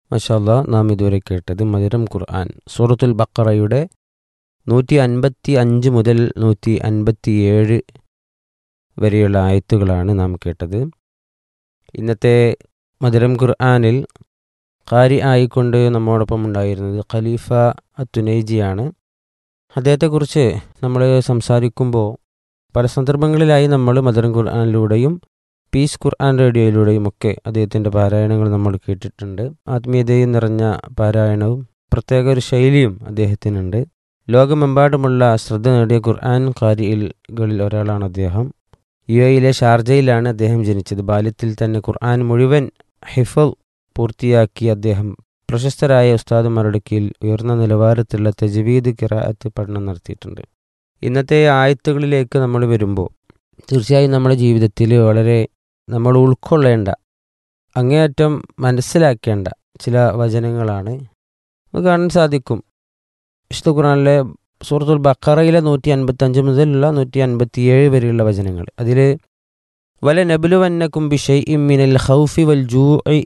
മഷാല്ല നാം ഇതുവരെ കേട്ടത് മധുരം ഖുർആൻ സൂറത്തുൽ ബക്കറയുടെ നൂറ്റി അൻപത്തി അഞ്ച് മുതൽ നൂറ്റി അൻപത്തി ഏഴ് വരെയുള്ള ആയത്തുകളാണ് നാം കേട്ടത് ഇന്നത്തെ മധുരം ഖുർആനിൽ കാരി ആയിക്കൊണ്ട് നമ്മോടൊപ്പം ഉണ്ടായിരുന്നത് ഖലീഫ അത്തുനൈജിയാണ് അദ്ദേഹത്തെക്കുറിച്ച് നമ്മൾ സംസാരിക്കുമ്പോൾ പല സന്ദർഭങ്ങളിലായി നമ്മൾ മധുരം ഖുർആനിലൂടെയും പീസ് ഖുർആൻ റേഡിയോയിലൂടെയും ഒക്കെ അദ്ദേഹത്തിൻ്റെ പാരായണങ്ങൾ നമ്മൾ കേട്ടിട്ടുണ്ട് ആത്മീയതയും നിറഞ്ഞ പാരായണവും പ്രത്യേക ഒരു ശൈലിയും അദ്ദേഹത്തിനുണ്ട് ലോകമെമ്പാടുമുള്ള ശ്രദ്ധ നേടിയ ഖുർആൻ കാരികളിൽ ഒരാളാണ് അദ്ദേഹം യു എയിലെ ഷാർജയിലാണ് അദ്ദേഹം ജനിച്ചത് ബാല്യത്തിൽ തന്നെ ഖുർആൻ മുഴുവൻ ഹിഫൽ പൂർത്തിയാക്കി അദ്ദേഹം പ്രശസ്തരായ ഉസ്താദുമാരുടെ കീഴിൽ ഉയർന്ന നിലവാരത്തിലുള്ള തജ്വീദ് കിറാഅത്ത് പഠനം നടത്തിയിട്ടുണ്ട് ഇന്നത്തെ ആയത്തുകളിലേക്ക് നമ്മൾ വരുമ്പോൾ തീർച്ചയായും നമ്മുടെ ജീവിതത്തിൽ വളരെ നമ്മൾ ഉൾക്കൊള്ളേണ്ട അങ്ങേയറ്റം മനസ്സിലാക്കേണ്ട ചില വചനങ്ങളാണ് നമുക്ക് കാണാൻ സാധിക്കും വിശുദ്ധ ഖുറാനിലെ സൂറത്തുൽ ബക്കറയിലെ നൂറ്റി അൻപത്തഞ്ച് മുതലുള്ള നൂറ്റി അൻപത്തിയേഴ് വരെയുള്ള വചനങ്ങൾ അതിൽ വല നബുലുവന്നക്കും ബിഷൈ ഇമ്മിനൽ ഹൗഫി വൽ ജൂഇ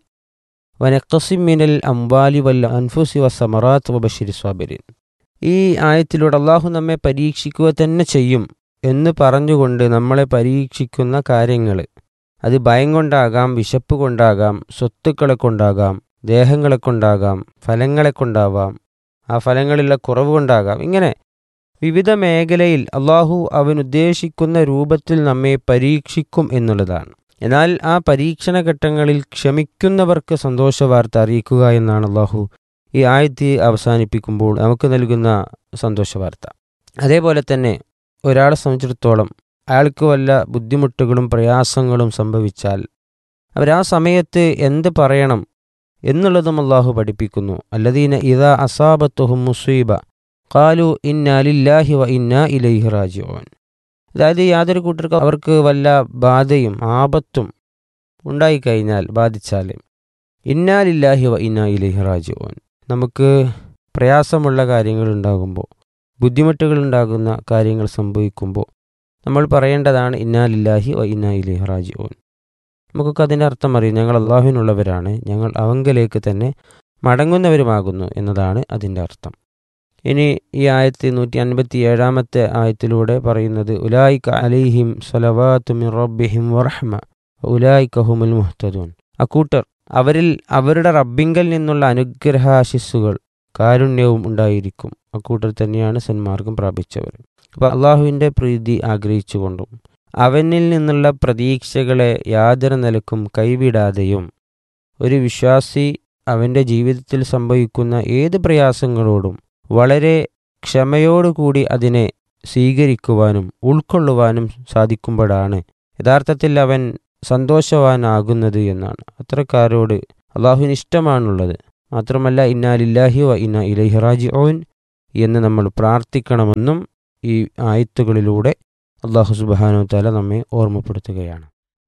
വനക്കസിം മിനൽ അംവാലി വൽ അൻഫുസി വസമറാത്ത് വബഷിരി സ്വാബിരിൻ ഈ ആയത്തിലൂടെ അള്ളാഹു നമ്മെ പരീക്ഷിക്കുക തന്നെ ചെയ്യും എന്ന് പറഞ്ഞുകൊണ്ട് നമ്മളെ പരീക്ഷിക്കുന്ന കാര്യങ്ങൾ അത് ഭയം കൊണ്ടാകാം വിശപ്പ് കൊണ്ടാകാം സ്വത്തുക്കളെ കൊണ്ടാകാം ദേഹങ്ങളെ കൊണ്ടാകാം ഫലങ്ങളെ കൊണ്ടാവാം ആ ഫലങ്ങളിലുള്ള കുറവ് കൊണ്ടാകാം ഇങ്ങനെ വിവിധ മേഖലയിൽ അള്ളാഹു അവൻ ഉദ്ദേശിക്കുന്ന രൂപത്തിൽ നമ്മെ പരീക്ഷിക്കും എന്നുള്ളതാണ് എന്നാൽ ആ പരീക്ഷണ ഘട്ടങ്ങളിൽ ക്ഷമിക്കുന്നവർക്ക് സന്തോഷ വാർത്ത അറിയിക്കുക എന്നാണ് അള്ളാഹു ഈ ആയത്തി അവസാനിപ്പിക്കുമ്പോൾ നമുക്ക് നൽകുന്ന സന്തോഷ വാർത്ത അതേപോലെ തന്നെ ഒരാളെ സംബന്ധിച്ചിടത്തോളം അയാൾക്ക് വല്ല ബുദ്ധിമുട്ടുകളും പ്രയാസങ്ങളും സംഭവിച്ചാൽ അവരാ സമയത്ത് എന്ത് പറയണം എന്നുള്ളതും അള്ളാഹു പഠിപ്പിക്കുന്നു അല്ലദീന ഇതാ അസാബത്തുഹും മുസീബ കാലു ഇന്നാലില്ലാഹി വ ഇന്ന ഇലൈഹി റാജിഓൻ അതായത് യാതൊരു കൂട്ടർക്കും അവർക്ക് വല്ല ബാധയും ആപത്തും ഉണ്ടായിക്കഴിഞ്ഞാൽ ബാധിച്ചാൽ ഇന്നാലില്ലാഹി വ ഇന്ന ഇലൈഹി റാജിഓൻ നമുക്ക് പ്രയാസമുള്ള കാര്യങ്ങൾ ഉണ്ടാകുമ്പോൾ ബുദ്ധിമുട്ടുകൾ ഉണ്ടാകുന്ന കാര്യങ്ങൾ സംഭവിക്കുമ്പോൾ നമ്മൾ പറയേണ്ടതാണ് ഇന്നാലില്ലാഹി വ ഇന്ന ഇലൈഹി റാജിഓൻ നമുക്കൊക്കെ അതിൻ്റെ അർത്ഥം അറിയും ഞങ്ങൾ അള്ളാഹുവിനുള്ളവരാണ് ഞങ്ങൾ അവങ്കലേക്ക് തന്നെ മടങ്ങുന്നവരുമാകുന്നു എന്നതാണ് അതിൻ്റെ അർത്ഥം ഇനി ഈ ആയത്തി നൂറ്റി അൻപത്തി ഏഴാമത്തെ ആയത്തിലൂടെ പറയുന്നത് ഉലായിക്ക അലിഹിം സലവാത്തുമിൻ റബ്ബിഹിം വറഹ്മ ഉലായിക്കഹുമുൽ മുഹ്തദൂൻ അക്കൂട്ടർ അവരിൽ അവരുടെ റബ്ബിങ്കൽ നിന്നുള്ള അനുഗ്രഹാശിസ്സുകൾ കാരുണ്യവും ഉണ്ടായിരിക്കും അക്കൂട്ടർ തന്നെയാണ് സന്മാർഗം പ്രാപിച്ചവർ അപ്പോൾ അള്ളാഹുവിൻ്റെ പ്രീതി ആഗ്രഹിച്ചുകൊണ്ടും അവനിൽ നിന്നുള്ള പ്രതീക്ഷകളെ യാതൊരു നിലക്കും കൈവിടാതെയും ഒരു വിശ്വാസി അവൻ്റെ ജീവിതത്തിൽ സംഭവിക്കുന്ന ഏത് പ്രയാസങ്ങളോടും വളരെ ക്ഷമയോടുകൂടി അതിനെ സ്വീകരിക്കുവാനും ഉൾക്കൊള്ളുവാനും സാധിക്കുമ്പോഴാണ് യഥാർത്ഥത്തിൽ അവൻ സന്തോഷവാനാകുന്നത് എന്നാണ് അത്രക്കാരോട് അള്ളാഹുവിന് ഇഷ്ടമാണുള്ളത് മാത്രമല്ല ഇന്നാലില്ലാഹി വ ഇന്ന ഇലൈഹി റാജിഊൻ എന്ന് നമ്മൾ പ്രാർത്ഥിക്കണമെന്നും ഈ ആയത്തുകളിലൂടെ അള്ളാഹു സുബാനു താല നമ്മെ ഓർമ്മപ്പെടുത്തുകയാണ്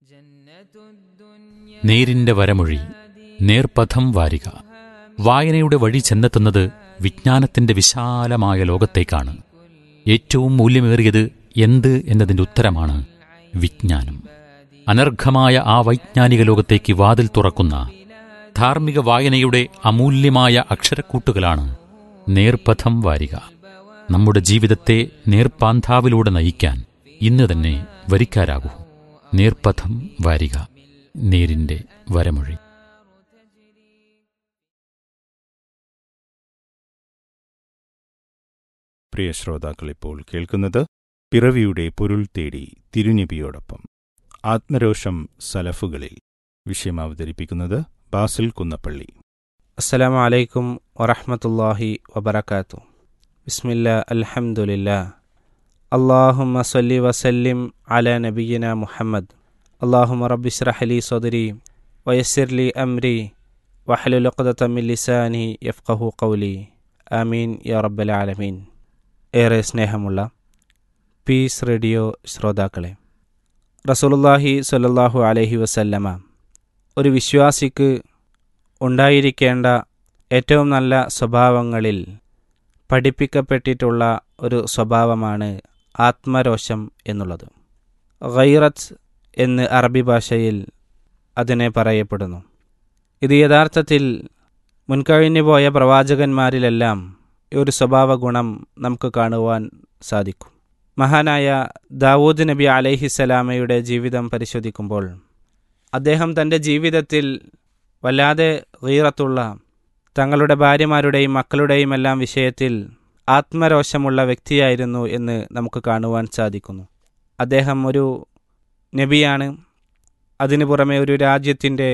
നേരിന്റെ വരമൊഴി നേർപഥം വാരിക വായനയുടെ വഴി ചെന്നെത്തുന്നത് വിജ്ഞാനത്തിന്റെ വിശാലമായ ലോകത്തേക്കാണ് ഏറ്റവും മൂല്യമേറിയത് എന്ത് എന്നതിന്റെ ഉത്തരമാണ് വിജ്ഞാനം അനർഘമായ ആ വൈജ്ഞാനിക ലോകത്തേക്ക് വാതിൽ തുറക്കുന്ന ധാർമ്മിക വായനയുടെ അമൂല്യമായ അക്ഷരക്കൂട്ടുകളാണ് നേർപഥം വാരിക നമ്മുടെ ജീവിതത്തെ നേർപ്പാന്താവിലൂടെ നയിക്കാൻ ഇന്ന് തന്നെ വരിക്കാരാകൂ നേർപഥം വാരിക നേരിന്റെ വരമൊഴി പ്രിയ ശ്രോതാക്കൾ ഇപ്പോൾ കേൾക്കുന്നത് പിറവിയുടെ പൊരുൾ തേടി തിരുനിബിയോടൊപ്പം ആത്മരോഷം സലഫുകളിൽ വിഷയം അവതരിപ്പിക്കുന്നത് ബാസിൽ കുന്നപ്പള്ളി അസ്സലാമു അലൈക്കും വറഹ്മത്തുള്ളാഹി വബറകാത്തു ബിസ്മില്ല അൽഹംദുലില്ലാ അള്ളാഹുമ്മ സല്ലി വസല്ലിം അല നബിയിന മുഹമ്മദ് അള്ളാഹുമ്മ റബ്ബിശ്റഹ് ലി സദ്രി വയസ്സിർ ലി അംരി വഹലുലഖദത മിൻ ലിസാനി യഫ്ഖഹു ഖൗലി ആമീൻ യാ റബ്ബൽ ആലമീൻ ഏറെ സ്നേഹമുള്ള പീസ് റേഡിയോ ശ്രോതാക്കളെ റസൂലുള്ളാഹി സ്വല്ലല്ലാഹു അലൈഹി വസല്ലമ ഒരു വിശ്വാസിക്ക് ഉണ്ടായിരിക്കേണ്ട ഏറ്റവും നല്ല സ്വഭാവങ്ങളിൽ പഠിപ്പിക്കപ്പെട്ടിട്ടുള്ള ഒരു സ്വഭാവമാണ് ആത്മരോഷം എന്നുള്ളത് ഗൈറത്ത് എന്ന് അറബി ഭാഷയിൽ അതിനെ പറയപ്പെടുന്നു ഇത് യഥാർത്ഥത്തിൽ മുൻകഴിഞ്ഞു പോയ പ്രവാചകന്മാരിലെല്ലാം ഈ ഒരു സ്വഭാവ ഗുണം നമുക്ക് കാണുവാൻ സാധിക്കും മഹാനായ ദാവൂദ് നബി അലൈഹിസ്സലാമയുടെ ജീവിതം പരിശോധിക്കുമ്പോൾ അദ്ദേഹം തൻ്റെ ജീവിതത്തിൽ വല്ലാതെ ഗീറത്തുള്ള തങ്ങളുടെ ഭാര്യമാരുടെയും മക്കളുടെയും എല്ലാം വിഷയത്തിൽ ആത്മരോഷമുള്ള വ്യക്തിയായിരുന്നു എന്ന് നമുക്ക് കാണുവാൻ സാധിക്കുന്നു അദ്ദേഹം ഒരു നബിയാണ് അതിനു പുറമെ ഒരു രാജ്യത്തിൻ്റെ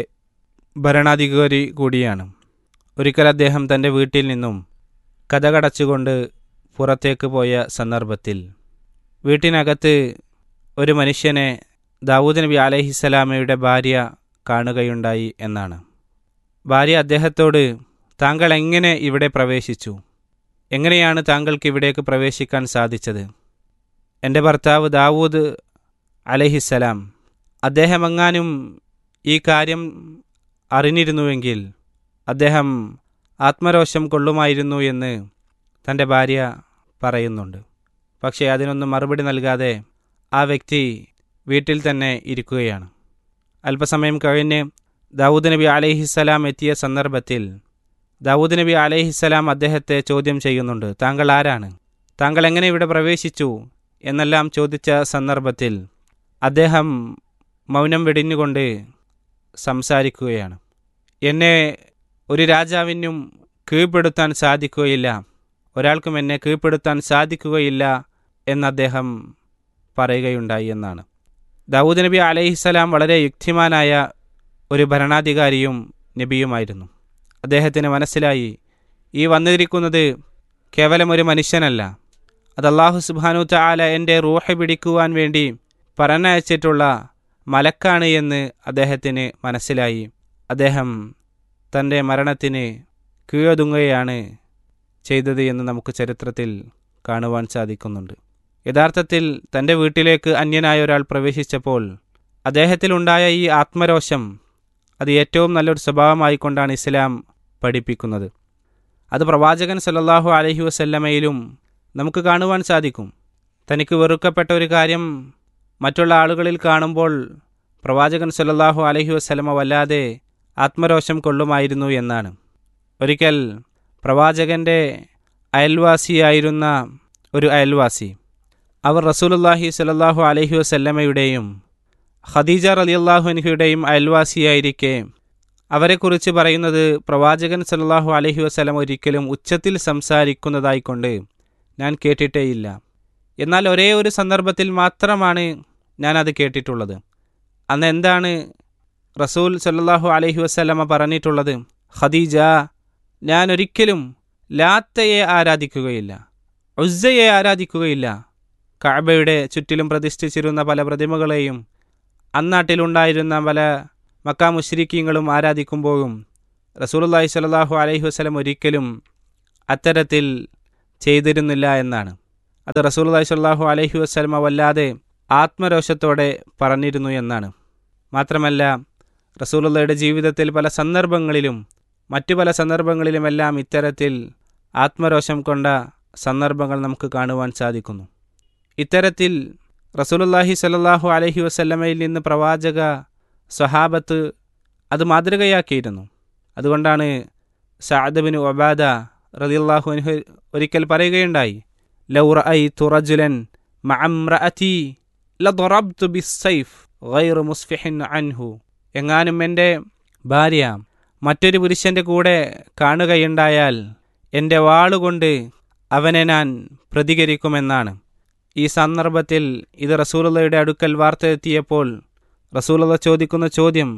ഭരണാധികാരി കൂടിയാണ് ഒരിക്കൽ അദ്ദേഹം തൻ്റെ വീട്ടിൽ നിന്നും കഥകടച്ചുകൊണ്ട് പുറത്തേക്ക് പോയ സന്ദർഭത്തിൽ വീട്ടിനകത്ത് ഒരു മനുഷ്യനെ ദാവൂദ് നബി അലഹിസ്സലാമയുടെ ഭാര്യ കാണുകയുണ്ടായി എന്നാണ് ഭാര്യ അദ്ദേഹത്തോട് താങ്കൾ എങ്ങനെ ഇവിടെ പ്രവേശിച്ചു എങ്ങനെയാണ് താങ്കൾക്ക് ഇവിടേക്ക് പ്രവേശിക്കാൻ സാധിച്ചത് എൻ്റെ ഭർത്താവ് ദാവൂദ് അലഹിസ്സലാം അദ്ദേഹമെങ്ങാനും ഈ കാര്യം അറിഞ്ഞിരുന്നുവെങ്കിൽ അദ്ദേഹം ആത്മരോഷം കൊള്ളുമായിരുന്നു എന്ന് തൻ്റെ ഭാര്യ പറയുന്നുണ്ട് പക്ഷേ അതിനൊന്നും മറുപടി നൽകാതെ ആ വ്യക്തി വീട്ടിൽ തന്നെ ഇരിക്കുകയാണ് അല്പസമയം കഴിഞ്ഞ് ദാവൂദ് നബി അലഹിസ്സലാം എത്തിയ സന്ദർഭത്തിൽ ദാവൂദ് നബി അലഹിസ്സലാം അദ്ദേഹത്തെ ചോദ്യം ചെയ്യുന്നുണ്ട് താങ്കൾ ആരാണ് താങ്കൾ എങ്ങനെ ഇവിടെ പ്രവേശിച്ചു എന്നെല്ലാം ചോദിച്ച സന്ദർഭത്തിൽ അദ്ദേഹം മൗനം വെടിഞ്ഞുകൊണ്ട് സംസാരിക്കുകയാണ് എന്നെ ഒരു രാജാവിനും കീഴ്പ്പെടുത്താൻ സാധിക്കുകയില്ല ഒരാൾക്കും എന്നെ കീഴ്പ്പെടുത്താൻ സാധിക്കുകയില്ല എന്ന് അദ്ദേഹം പറയുകയുണ്ടായി എന്നാണ് ദാവൂദ് നബി അലൈഹിസ്സലാം വളരെ യുക്തിമാനായ ഒരു ഭരണാധികാരിയും നബിയുമായിരുന്നു അദ്ദേഹത്തിന് മനസ്സിലായി ഈ വന്നിരിക്കുന്നത് കേവലം ഒരു മനുഷ്യനല്ല അത് അള്ളാഹു സുബാനു താല എൻ്റെ റൂഹ പിടിക്കുവാൻ വേണ്ടി പറഞ്ഞയച്ചിട്ടുള്ള മലക്കാണ് എന്ന് അദ്ദേഹത്തിന് മനസ്സിലായി അദ്ദേഹം തൻ്റെ മരണത്തിന് കീഴൊതുങ്ങുകയാണ് ചെയ്തത് എന്ന് നമുക്ക് ചരിത്രത്തിൽ കാണുവാൻ സാധിക്കുന്നുണ്ട് യഥാർത്ഥത്തിൽ തൻ്റെ വീട്ടിലേക്ക് അന്യനായ ഒരാൾ പ്രവേശിച്ചപ്പോൾ അദ്ദേഹത്തിലുണ്ടായ ഈ ആത്മരോഷം അത് ഏറ്റവും നല്ലൊരു സ്വഭാവമായിക്കൊണ്ടാണ് ഇസ്ലാം പഠിപ്പിക്കുന്നത് അത് പ്രവാചകൻ സല്ലല്ലാഹു അലൈഹി വസല്ലമയിലും നമുക്ക് കാണുവാൻ സാധിക്കും തനിക്ക് വെറുക്കപ്പെട്ട ഒരു കാര്യം മറ്റുള്ള ആളുകളിൽ കാണുമ്പോൾ പ്രവാചകൻ സല്ലല്ലാഹു അലൈഹി വസല്ലമ വല്ലാതെ ആത്മരോഷം കൊള്ളുമായിരുന്നു എന്നാണ് ഒരിക്കൽ പ്രവാചകൻ്റെ അയൽവാസിയായിരുന്ന ഒരു അയൽവാസി അവർ റസൂലുല്ലാഹി സല്ലല്ലാഹു അലൈഹി വസല്ലമയുടെയും ഖദീജ റളിയല്ലാഹു അൻഹയുടെയും അയൽവാസിയായിരിക്കെ അവരെക്കുറിച്ച് പറയുന്നത് പ്രവാചകൻ സല്ലല്ലാഹു അലൈഹി വസല്ലം ഒരിക്കലും ഉച്ചത്തിൽ സംസാരിക്കുന്നതായിക്കൊണ്ട് ഞാൻ കേട്ടിട്ടേയില്ല എന്നാൽ ഒരേ ഒരു സന്ദർഭത്തിൽ മാത്രമാണ് ഞാൻ അത് കേട്ടിട്ടുള്ളത് അന്ന് എന്താണ് റസൂൽ സല്ലല്ലാഹു അലൈഹി വസല്ലമ പറഞ്ഞിട്ടുള്ളത് ഖദീജ ഞാൻ ഒരിക്കലും ലാത്തയെ ആരാധിക്കുകയില്ല ഉസ്സയെ ആരാധിക്കുകയില്ല കഅബയുടെ ചുറ്റിലും പ്രതിഷ്ഠിച്ചിരുന്ന പല പ്രതിമകളെയും അന്നാട്ടിലുണ്ടായിരുന്ന പല മക്കാ മുശ്രിക്കീങ്ങളും ആരാധിക്കുമ്പോഴും റസൂലുള്ളാഹി സ്വല്ലല്ലാഹു അലൈഹി വസല്ലം ഒരിക്കലും അത്തരത്തിൽ ചെയ്തിരുന്നില്ല എന്നാണ് അത് റസൂലുള്ളാഹി സ്വല്ലല്ലാഹു അലൈഹി വസല്ലമ വല്ലാതെ ആത്മരോഷത്തോടെ പറഞ്ഞിരുന്നു എന്നാണ് മാത്രമല്ല റസൂലുള്ളയുടെ ജീവിതത്തിൽ പല സന്ദർഭങ്ങളിലും മറ്റു പല സന്ദർഭങ്ങളിലുമെല്ലാം ഇത്തരത്തിൽ ആത്മരോഷം കൊണ്ട സന്ദർഭങ്ങൾ നമുക്ക് കാണുവാൻ സാധിക്കുന്നു ഇത്തരത്തിൽ റസൂലുള്ളാഹി സ്വല്ലല്ലാഹു അലൈഹി വസല്ലമയിൽ നിന്ന് പ്രവാചക സ്വഹാബത്ത് അത് മാതൃകയാക്കിയിരുന്നു അതുകൊണ്ടാണ് സഅദ് ബിൻ ഒബാദ റളിയല്ലാഹു അൻഹു ഒരിക്കൽ പറയുകയുണ്ടായി ലൗ റഅയ്തു റജുലൻ മഅംറഅതി ലضربت بالسيف غير മുസ്ഫിഹ അൻഹു എങ്ങാനും എൻ്റെ ഭാര്യ മറ്റൊരു പുരുഷൻ്റെ കൂടെ കാണുകയുണ്ടായാൽ എൻ്റെ വാളുകൊണ്ട് അവനെ ഞാൻ പ്രതികരിക്കുമെന്നാണ് ഈ സന്ദർഭത്തിൽ ഇത് റസൂലുള്ളയുടെ അടുക്കൽ വാർത്തെത്തിയപ്പോൾ റസൂലുള്ള ചോദിക്കുന്ന ചോദ്യം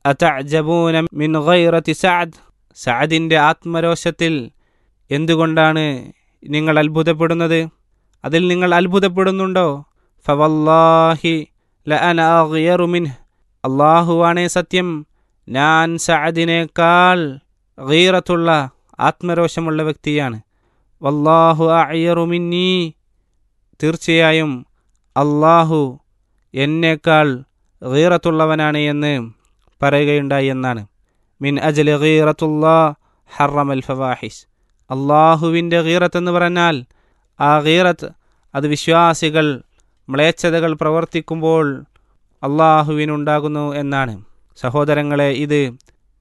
അതഅജബൂന മിൻ ഗൈറതി സഅദ് സഅദിൻ്റെ ആത്മരോഷത്തിൽ എന്തുകൊണ്ടാണ് നിങ്ങൾ അത്ഭുതപ്പെടുന്നത് അതിൽ നിങ്ങൾ അത്ഭുതപ്പെടുന്നുണ്ടോ ഫവല്ലാഹി ലഅന അഗ്യറു മിൻഹ് അള്ളാഹുവാണേ സത്യം ഞാൻ സഅദിനേക്കാൾ ഗീറത്തുള്ള ആത്മരോഷമുള്ള വ്യക്തിയാണ് വല്ലാഹു അയ്യറു മിന്നീ തീർച്ചയായും അള്ളാഹു എന്നേക്കാൾ ഗീറത്തുള്ളവനാണ് എന്ന് പറയുകയുണ്ടായി എന്നാണ് മിൻ അജൽ ഗീറത്തുല്ലാ ഹറമൽ ഫവാഹിസ് അള്ളാഹുവിൻ്റെ ഗീറത്ത് എന്ന് പറഞ്ഞാൽ ആ ഗീറത്ത് അത് വിശ്വാസികൾ മ്ലേച്ഛതകൾ പ്രവർത്തിക്കുമ്പോൾ അള്ളാഹുവിനുണ്ടാകുന്നു എന്നാണ് സഹോദരങ്ങളെ ഇത്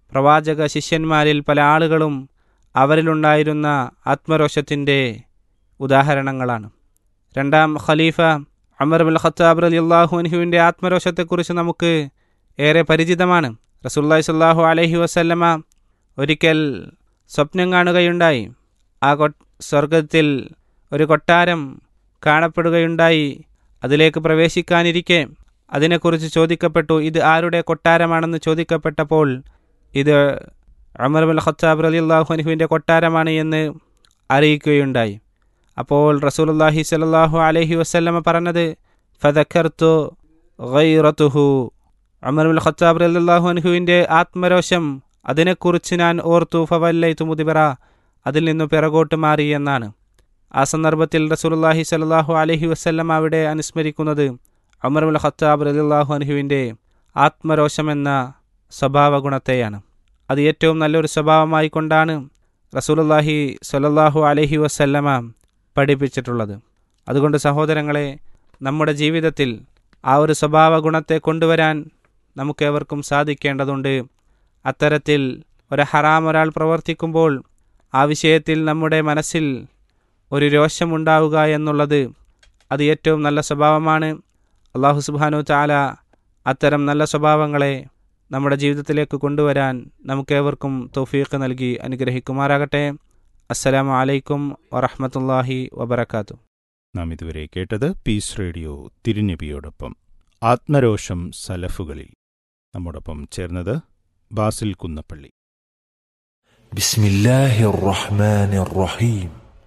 പ്രവാചക ശിഷ്യന്മാരിൽ പല ആളുകളും അവരിലുണ്ടായിരുന്ന ആത്മരോഷത്തിൻ്റെ ഉദാഹരണങ്ങളാണ് രണ്ടാം ഖലീഫ അമർ ബുൽ ഖത്താബ് അലി അള്ളാഹു അൻഹുവിൻ്റെ ആത്മരോഷത്തെക്കുറിച്ച് നമുക്ക് ഏറെ പരിചിതമാണ് റസൂല്ലായി സല്ലാഹു അലഹി വസല്ലമ ഒരിക്കൽ സ്വപ്നം കാണുകയുണ്ടായി ആ കൊ സ്വർഗത്തിൽ ഒരു കൊട്ടാരം കാണപ്പെടുകയുണ്ടായി അതിലേക്ക് പ്രവേശിക്കാനിരിക്കെ അതിനെക്കുറിച്ച് ചോദിക്കപ്പെട്ടു ഇത് ആരുടെ കൊട്ടാരമാണെന്ന് ചോദിക്കപ്പെട്ടപ്പോൾ ഇത് അമർ ബുൽ ഖത്താബ് അലി അള്ളാഹു അൻഹുവിൻ്റെ കൊട്ടാരമാണ് എന്ന് അറിയിക്കുകയുണ്ടായി അപ്പോൾ റസൂലുല്ലാഹി സലാഹു അലഹി വസ്ല്ലമ പറഞ്ഞത് ഫതഖർത്തു ഗൈറത്തുഹു അമറുൽ ഖത്താബ് അല്ലാഹു അൻഹുവിൻ്റെ ആത്മരോഷം അതിനെക്കുറിച്ച് ഞാൻ ഓർത്തു ഫവല്ലൈത്തു മുതിബറ അതിൽ നിന്നു പിറകോട്ട് മാറി എന്നാണ് ആ സന്ദർഭത്തിൽ റസൂലുല്ലാഹി സലാഹു അലഹി വസ്ല്ലം അവിടെ അനുസ്മരിക്കുന്നത് അമറുൽ ഖത്താബ് അല്ലാഹു അൻഹുവിൻ്റെ ആത്മരോഷമെന്ന സ്വഭാവ ഗുണത്തെയാണ് അത് ഏറ്റവും നല്ലൊരു സ്വഭാവമായി കൊണ്ടാണ് റസൂലുല്ലാഹി സലല്ലാഹു അലഹി വസ്ല്ലമ പഠിപ്പിച്ചിട്ടുള്ളത് അതുകൊണ്ട് സഹോദരങ്ങളെ നമ്മുടെ ജീവിതത്തിൽ ആ ഒരു സ്വഭാവ ഗുണത്തെ കൊണ്ടുവരാൻ നമുക്കേവർക്കും സാധിക്കേണ്ടതുണ്ട് അത്തരത്തിൽ ഒരു ഹറാം ഒരാൾ പ്രവർത്തിക്കുമ്പോൾ ആ വിഷയത്തിൽ നമ്മുടെ മനസ്സിൽ ഒരു രോഷമുണ്ടാവുക എന്നുള്ളത് അത് ഏറ്റവും നല്ല സ്വഭാവമാണ് അള്ളാഹു സുബാനു ചാല അത്തരം നല്ല സ്വഭാവങ്ങളെ നമ്മുടെ ജീവിതത്തിലേക്ക് കൊണ്ടുവരാൻ നമുക്കേവർക്കും തൗഫീഖ് നൽകി അനുഗ്രഹിക്കുമാറാകട്ടെ അസ്സലാമു അലൈക്കും വറഹമത്തല്ലാഹി വബർക്കാത്തു നാം ഇതുവരെ കേട്ടത് പീസ് റേഡിയോ തിരുനബിയോടൊപ്പം ആത്മരോഷം സലഫുകളിൽ നമ്മോടൊപ്പം ചേർന്നത് ബാസിൽ കുന്നപ്പള്ളി بسم الله الرحمن الرحيم